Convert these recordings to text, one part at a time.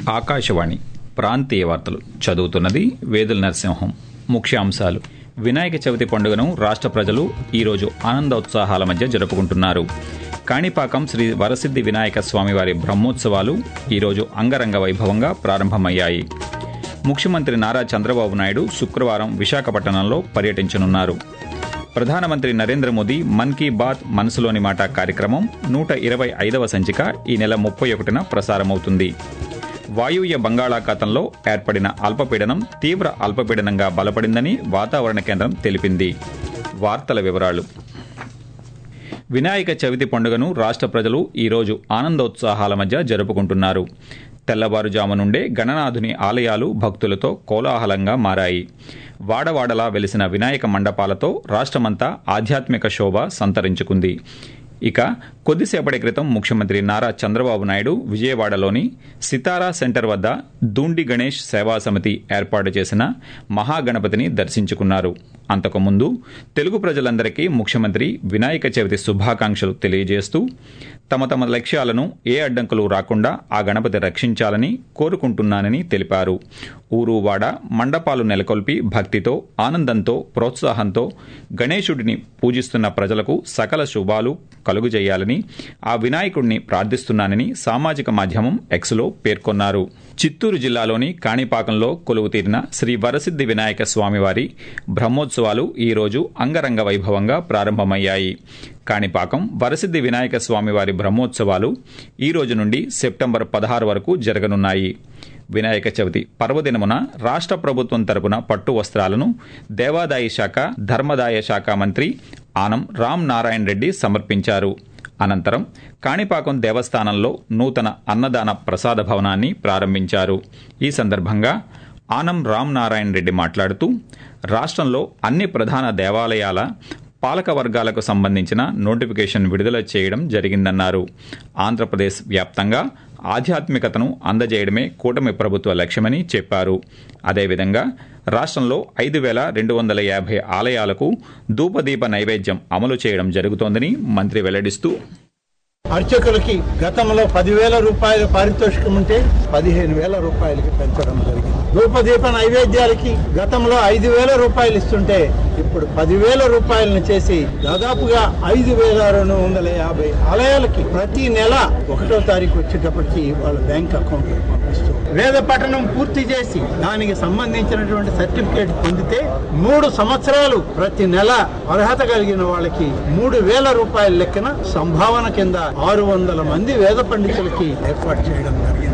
ఆకాశవాణి ప్రాంతీయ వార్తలు చదువుతున్నది వేదుల నరసింహం ముఖ్యాంశాలు వినాయక చవితి పండుగను రాష్ట్ర ప్రజలు ఈరోజు ఆనందోత్సాహాల మధ్య జరుపుకుంటున్నారు కాణిపాకం శ్రీ వరసిద్ధి వినాయక స్వామివారి బ్రహ్మోత్సవాలు ఈరోజు అంగరంగ వైభవంగా ప్రారంభమయ్యాయి ముఖ్యమంత్రి నారా చంద్రబాబు నాయుడు శుక్రవారం విశాఖపట్నంలో పర్యటించనున్నారు ప్రధానమంత్రి నరేంద్ర మోదీ మన్ కీ బాత్ మనసులోని మాట కార్యక్రమం నూట ఇరవై ఐదవ సంచిక ఈ నెల ముప్పై ఒకటిన ప్రసారమవుతుంది వాయువ్య బంగాళాఖాతంలో ఏర్పడిన అల్పపీడనం తీవ్ర అల్పపీడనంగా బలపడిందని వాతావరణ కేంద్రం తెలిపింది వార్తల వివరాలు వినాయక చవితి పండుగను రాష్ట్ర ప్రజలు ఈరోజు ఆనందోత్సాహాల మధ్య జరుపుకుంటున్నారు తెల్లవారుజాము నుండే గణనాథుని ఆలయాలు భక్తులతో కోలాహలంగా మారాయి వాడవాడలా వెలిసిన వినాయక మండపాలతో రాష్ట్రమంతా ఆధ్యాత్మిక శోభ సంతరించుకుంది ఇక కొద్దిసేపటి క్రితం ముఖ్యమంత్రి నారా చంద్రబాబు నాయుడు విజయవాడలోని సితారా సెంటర్ వద్ద దూండి గణేష్ సేవా సమితి ఏర్పాటు చేసిన మహాగణపతిని దర్శించుకున్నారు అంతకుముందు తెలుగు ప్రజలందరికీ ముఖ్యమంత్రి వినాయక చవితి శుభాకాంక్షలు తెలియజేస్తూ తమ తమ లక్ష్యాలను ఏ అడ్డంకులు రాకుండా ఆ గణపతి రక్షించాలని కోరుకుంటున్నానని తెలిపారు ఊరు వాడ మండపాలు నెలకొల్పి భక్తితో ఆనందంతో ప్రోత్సాహంతో గణేశుడిని పూజిస్తున్న ప్రజలకు సకల శుభాలు కలుగుజేయాలని ఆ వినాయకుడిని ప్రార్థిస్తున్నానని సామాజిక మాధ్యమం ఎక్స్లో పేర్కొన్నారు చిత్తూరు జిల్లాలోని కాణిపాకంలో కొలువు తీరిన శ్రీ వరసిద్ధి వినాయక స్వామివారి బ్రహ్మోత్సవాలు ఈరోజు అంగరంగ వైభవంగా ప్రారంభమయ్యాయి కాణిపాకం వరసిద్ధి వినాయక స్వామివారి బ్రహ్మోత్సవాలు ఈ రోజు నుండి సెప్టెంబర్ పదహారు వరకు జరగనున్నాయి వినాయక చవితి పర్వదినమున రాష్ట్ర ప్రభుత్వం తరపున పట్టు వస్త్రాలను దేవాదాయ శాఖ ధర్మదాయ శాఖ మంత్రి ఆనం రామ్ నారాయణ రెడ్డి సమర్పించారు అనంతరం కాణిపాకం దేవస్థానంలో నూతన అన్నదాన ప్రసాద భవనాన్ని ప్రారంభించారు ఈ సందర్భంగా ఆనం రామ్ నారాయణ రెడ్డి మాట్లాడుతూ రాష్ట్రంలో అన్ని ప్రధాన దేవాలయాల పాలక వర్గాలకు సంబంధించిన నోటిఫికేషన్ విడుదల చేయడం జరిగిందన్నారు ఆంధ్రప్రదేశ్ వ్యాప్తంగా ఆధ్యాత్మికతను అందజేయడమే కూటమి ప్రభుత్వ లక్ష్యమని చెప్పారు అదేవిధంగా రాష్ట్రంలో ఐదు వేల రెండు వందల యాభై ఆలయాలకు ధూపదీప నైవేద్యం అమలు చేయడం జరుగుతోందని మంత్రి వెల్లడిస్తూ అర్చకులకి గతంలో పదివేల రూపాయల పారితోషికం ఉంటే పదిహేను వేల రూపాయలకి పెంచడం జరిగింది ధూపదీప నైవేద్యాలకి గతంలో ఐదు వేల రూపాయలు ఇస్తుంటే ఇప్పుడు పదివేల రూపాయలను చేసి దాదాపుగా ఐదు వేల రెండు వందల యాభై ఆలయాలకి ప్రతి నెల ఒకటో తారీఖు వచ్చేటప్పటికి వాళ్ళ బ్యాంక్ అకౌంట్ పంపిస్తూ వేద పఠనం పూర్తి చేసి దానికి సంబంధించినటువంటి సర్టిఫికేట్ పొందితే మూడు సంవత్సరాలు ప్రతి నెల అర్హత కలిగిన వాళ్ళకి మూడు వేల రూపాయల లెక్కన సంభావన కింద ఆరు వందల మంది వేద పండితులకి ఏర్పాటు చేయడం జరిగింది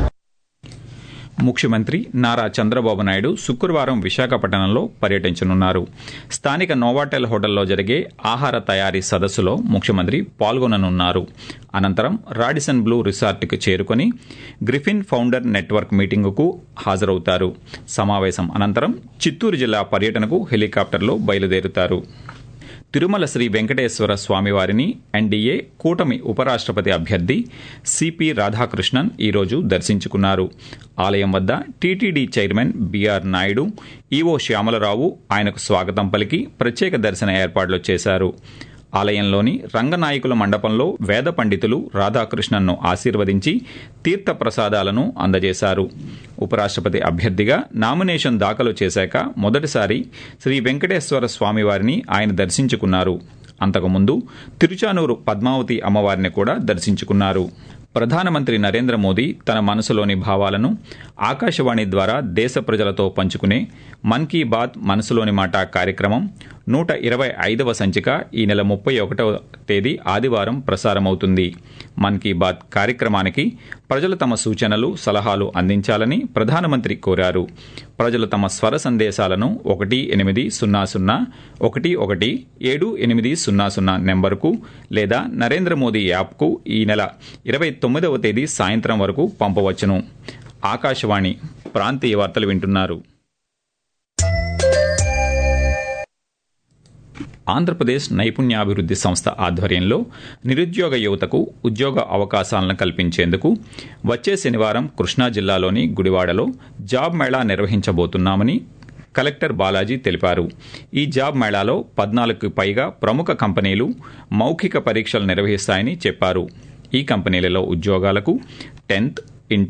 ముఖ్యమంత్రి నారా చంద్రబాబు నాయుడు శుక్రవారం విశాఖపట్నంలో పర్యటించనున్నారు స్థానిక నోవాటెల్ హోటల్లో జరిగే ఆహార తయారీ సదస్సులో ముఖ్యమంత్రి పాల్గొననున్నారు అనంతరం రాడిసన్ బ్లూ రిసార్ట్కి చేరుకొని గ్రిఫిన్ ఫౌండర్ నెట్వర్క్ మీటింగుకు హాజరవుతారు సమావేశం అనంతరం చిత్తూరు జిల్లా పర్యటనకు హెలికాప్టర్లో బయలుదేరుతారు తిరుమల శ్రీ వెంకటేశ్వర స్వామివారిని ఎన్డీఏ కూటమి ఉపరాష్ట్రపతి అభ్యర్థి సిపి రాధాకృష్ణన్ ఈరోజు దర్శించుకున్నారు ఆలయం వద్ద TTD chairman BR Naidu EO Shyamala Rao ఆయనకు స్వాగతం పలికి ప్రత్యేక దర్శన ఏర్పాట్లు చేశారు ఆలయంలోని రంగనాయకుల మండపంలో వేద పండితులు రాధాకృష్ణన్ను ఆశీర్వదించి తీర్థ ప్రసాదాలను అందజేశారు ఉపరాష్ట్రపతి అభ్యర్థిగా నామినేషన్ దాఖలు చేశాక మొదటిసారి శ్రీ వెంకటేశ్వర స్వామివారిని ఆయన దర్శించుకున్నారు అంతకుముందు తిరుచానూరు పద్మావతి అమ్మవారిని కూడా దర్శించుకున్నారు ప్రధానమంత్రి నరేంద్ర మోదీ తన మనసులోని భావాలను ఆకాశవాణి ద్వారా దేశ ప్రజలతో పంచుకునే మన్ కీ బాత్ మనసులోని మాట కార్యక్రమం నూట ఇరవై ఐదవ సంచిక ఈ నెల ముప్పై ఒకటవ తేదీ ఆదివారం ప్రసారమవుతుంది మన్ కీ బాత్ కార్యక్రమానికి ప్రజలు తమ సూచనలు సలహాలు అందించాలని ప్రధానమంత్రి కోరారు ప్రజలు తమ స్వర సందేశాలను ఒకటి ఎనిమిది సున్నా సున్నా ఒకటి ఒకటి ఏడు ఎనిమిది సున్నా సున్నా నెంబర్కు లేదా నరేంద్ర మోదీ యాప్కు ఈ నెల ఇరవై తొమ్మిదవ తేదీ సాయంత్రం వరకు పంపవచ్చును ఆకాశవాణి ప్రాంతీయ వార్తలు వింటున్నారు ఆంధ్రప్రదేశ్ నైపుణ్యాభివృద్ధి సంస్థ ఆధ్వర్యంలో నిరుద్యోగ యువతకు ఉద్యోగ అవకాశాలను కల్పించేందుకు వచ్చే శనివారం కృష్ణా జిల్లాలోని గుడివాడలో జాబ్ మేళా నిర్వహించబోతున్నామని కలెక్టర్ బాలాజీ తెలిపారు ఈ జాబ్ మేళాలో పద్నాలుగుకు పైగా ప్రముఖ కంపెనీలు మౌఖిక పరీక్షలు నిర్వహిస్తాయని చెప్పారు ఈ కంపెనీలలో ఉద్యోగాలకు tenth inter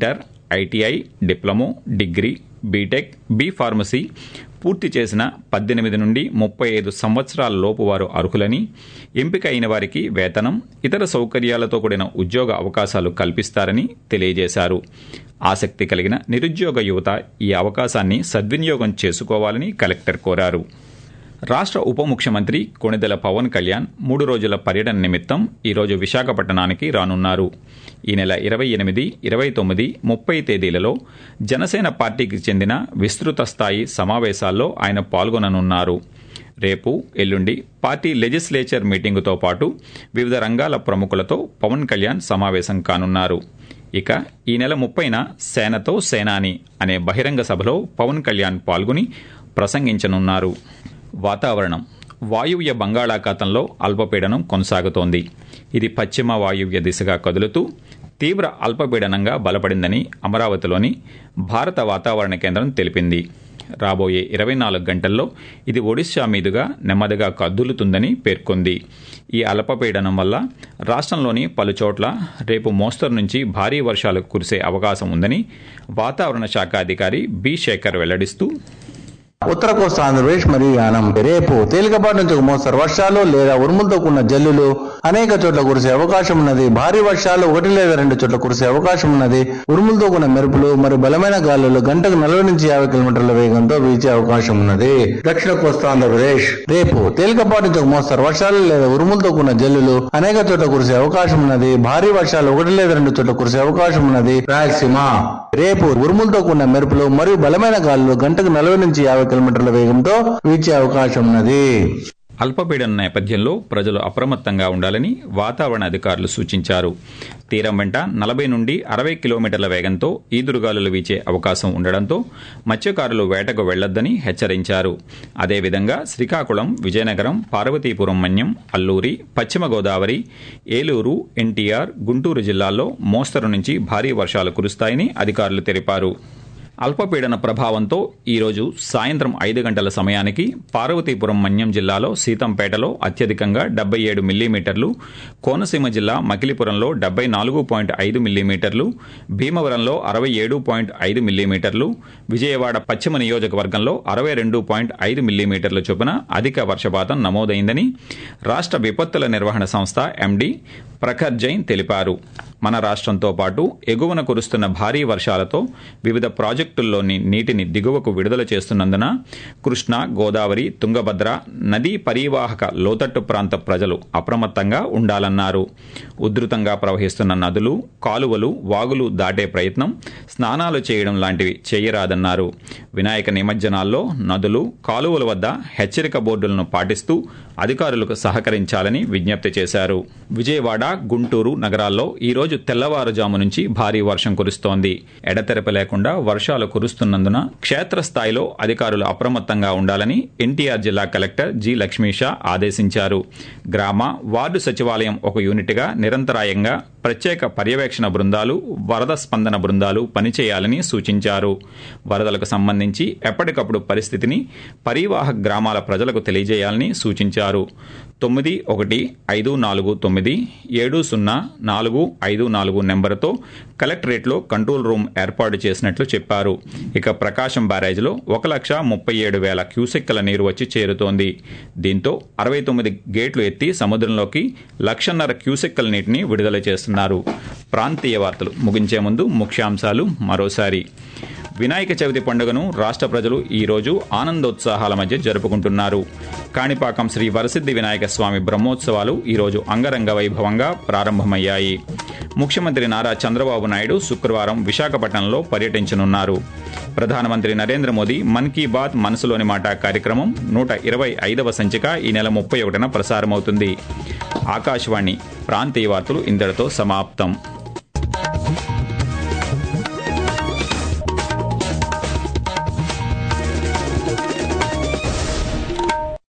ITI diploma degree BTech B pharmacy పూర్తి చేసిన పద్దెనిమిది నుండి ముప్పై ఐదు సంవత్సరాల లోపు వారు అర్హులని ఎంపిక అయిన వారికి వేతనం ఇతర సౌకర్యాలతో కూడిన ఉద్యోగ అవకాశాలు కల్పిస్తారని తెలియజేశారు ఆసక్తి కలిగిన నిరుద్యోగ యువత ఈ అవకాశాన్ని సద్వినియోగం చేసుకోవాలని కలెక్టర్ కోరారు రాష్ట్ర ఉప ముఖ్యమంత్రి కొణిదెల పవన్ కళ్యాణ్ మూడు రోజుల పర్యటన నిమిత్తం ఈరోజు విశాఖపట్నానికి రానున్నారు ఈ నెల ఇరవై ఎనిమిది ఇరవై తొమ్మిది ముప్పై తేదీలలో జనసేన పార్టీకి చెందిన విస్తృత స్థాయి సమావేశాల్లో ఆయన పాల్గొననున్నారు రేపు ఎల్లుండి పార్టీ లెజిస్లేచర్ మీటింగుతో పాటు వివిధ రంగాల ప్రముఖులతో పవన్ కళ్యాణ్ సమావేశం కానున్నారు ఇక ఈ నెల ముప్పైన సేనతో సేనాని అనే బహిరంగ సభలో పవన్ కళ్యాణ్ పాల్గొని ప్రసంగించనున్నారు వాతావరణం వాయువ్య బంగాళాఖాతంలో అల్పపీడనం కొనసాగుతోంది ఇది పశ్చిమ వాయువ్య దిశగా కదులుతూ తీవ్ర అల్పపీడనంగా బలపడిందని అమరావతిలోని భారత వాతావరణ కేంద్రం తెలిపింది రాబోయే ఇరవై నాలుగు గంటల్లో ఇది ఒడిశా మీదుగా నెమ్మదిగా కదులుతుందని పేర్కొంది ఈ అల్పపీడనం వల్ల రాష్ట్రంలోని పలుచోట్ల రేపు మోస్తరు నుంచి భారీ వర్షాలు కురిసే అవకాశం ఉందని వాతావరణ శాఖ అధికారి బి శేఖర్ వెల్లడిస్తూ ఉత్తర కోస్తా ఆంధ్రప్రదేశ్ మరియు యానం రేపు తేలికపాటి నుంచి ఒక మోస్తరు వర్షాలు లేదా ఉరుములతో కూడిన జల్లులు అనేక చోట్ల కురిసే అవకాశం ఉన్నది భారీ వర్షాలు ఒకటి లేదా రెండు చోట్ల కురిసే అవకాశం ఉన్నది ఉరుములతో కూడిన మెరుపులు మరియు బలమైన గాలులు గంటకు నలభై నుంచి యాభై కిలోమీటర్ల వేగంతో వీచే అవకాశం ఉన్నది దక్షిణ కోస్తా ఆంధ్రప్రదేశ్ రేపు తేలికపాటి నుంచి ఒక మోస్తరు వర్షాలు లేదా ఉరుములతో కూడిన జల్లులు అనేక చోట్ల కురిసే అవకాశం ఉన్నది భారీ వర్షాలు ఒకటి లేదా రెండు చోట్ల కురిసే అవకాశం ఉన్నది రాయలసీమ రేపు ఉరుములతో కూడిన మెరుపులు మరియు బలమైన గాలులు గంటకు నలభై నుంచి యాభై కిలోమీటర్ల వేగంతో వీచే అవకాశం ఉన్నది అల్పపీడన నేపథ్యంలో ప్రజలు అప్రమత్తంగా ఉండాలని వాతావరణ అధికారులు సూచించారు తీరం వెంట నలభై నుండి అరవై కిలోమీటర్ల వేగంతో ఈదురుగాలులు వీచే అవకాశం ఉండడంతో మత్స్యకారులు వేటకు వెళ్లొద్దని హెచ్చరించారు అదేవిధంగా శ్రీకాకుళం విజయనగరం పార్వతీపురం మన్యం అల్లూరి పశ్చిమ గోదావరి ఏలూరు ఎన్టీఆర్ గుంటూరు జిల్లాల్లో మోస్తరు నుంచి భారీ వర్షాలు కురుస్తాయని అధికారులు తెలిపారు అల్పపీడన ప్రభావంతో ఈరోజు సాయంత్రం ఐదు గంటల సమయానికి పార్వతీపురం మన్యం జిల్లాలో సీతంపేటలో అత్యధికంగా డెబ్బై ఏడు మిల్లీమీటర్లు కోనసీమ జిల్లా మకిలిపురంలో డెబ్బై నాలుగు పాయింట్ ఐదు మిల్లీమీటర్లు భీమవరంలో అరవై ఏడు పాయింట్ ఐదు మిల్లీమీటర్లు విజయవాడ పశ్చిమ నియోజకవర్గంలో అరవై రెండు పాయింట్ ఐదు మిల్లీమీటర్ల చొప్పున అధిక వర్షపాతం నమోదైందని రాష్ట్ర విపత్తుల నిర్వహణ సంస్థ ఎండీ ప్రఖర్ జైన్ తెలిపారు మన రాష్ట్రంతో పాటు ఎగువన కురుస్తున్న భారీ వర్షాలతో వివిధ ప్రాజెక్టుల్లోని నీటిని దిగువకు విడుదల చేస్తున్నందున కృష్ణా గోదావరి తుంగభద్ర నదీ పరివాహక లోతట్టు ప్రాంత ప్రజలు అప్రమత్తంగా ఉండాలన్నారు ఉధృతంగా ప్రవహిస్తున్న నదులు కాలువలు వాగులు దాటే ప్రయత్నం స్నానాలు చేయడం లాంటివి చేయరాదన్నారు వినాయక నిమజ్జనాల్లో నదులు కాలువల వద్ద హెచ్చరిక బోర్డులను పాటిస్తూ అధికారులకు సహకరించాలని విజ్ఞప్తి చేశారు విజయవాడ గుంటూరు నగరాల్లో ఈరోజు తెల్లవారుజాము నుంచి భారీ వర్షం కురుస్తోంది ఎడతెరప లేకుండా వర్షాలు కురుస్తున్నందున క్షేత్రస్థాయిలో అధికారులు అప్రమత్తంగా ఉండాలని ఎన్టీఆర్ జిల్లా కలెక్టర్ జి లక్ష్మీషా ఆదేశించారు గ్రామ వార్డు సచివాలయం ఒక యూనిట్గా నిరంతరాయంగా ప్రత్యేక పర్యవేక్షణ బృందాలు వరద స్పందన బృందాలు పనిచేయాలని సూచించారు వరదలకు సంబంధించి ఎప్పటికప్పుడు పరిస్థితిని పరివాహక గ్రామాల ప్రజలకు తెలియజేయాలని సూచించారు తొమ్మిది ఒకటి ఐదు నాలుగు తొమ్మిది ఏడు సున్నా నాలుగు ఐదు నాలుగు నెంబర్తో కలెక్టరేట్లో కంట్రోల్ రూమ్ ఏర్పాటు చేసినట్లు చెప్పారు ఇక ప్రకాశం బ్యారేజ్లో ఒక లక్ష ముప్పై ఏడు వేల క్యూసెక్కుల నీరు వచ్చి చేరుతోంది దీంతో అరవై తొమ్మిది గేట్లు ఎత్తి సముద్రంలోకి లక్షన్నర క్యూసెక్కుల నీటిని విడుదల చేస్తున్నారు ప్రాంతీయ వార్తలు ముగించే ముందు ముఖ్యాంశాలు మరోసారి వినాయక చవితి పండుగను రాష్ట్ర ప్రజలు ఈ రోజు ఆనందోత్సాహాల మధ్య జరుపుకుంటున్నారు కాణిపాకం శ్రీ వరసిద్ధి వినాయక స్వామి బ్రహ్మోత్సవాలు ఈరోజు అంగరంగ వైభవంగా ప్రారంభమయ్యాయి ముఖ్యమంత్రి నారా చంద్రబాబు నాయుడు శుక్రవారం విశాఖపట్నంలో పర్యటించనున్నారు ప్రధానమంత్రి నరేంద్ర మోదీ మన్ కీ బాత్ మనసులోని మాట కార్యక్రమం నూట ఇరవై ఐదవ సంచిక ఈ నెల ముప్పై ఒకటిన ప్రసారమవుతుంది ఆకాశవాణి ప్రాంతీయ వార్తలు ఇంతటితో సమాప్తం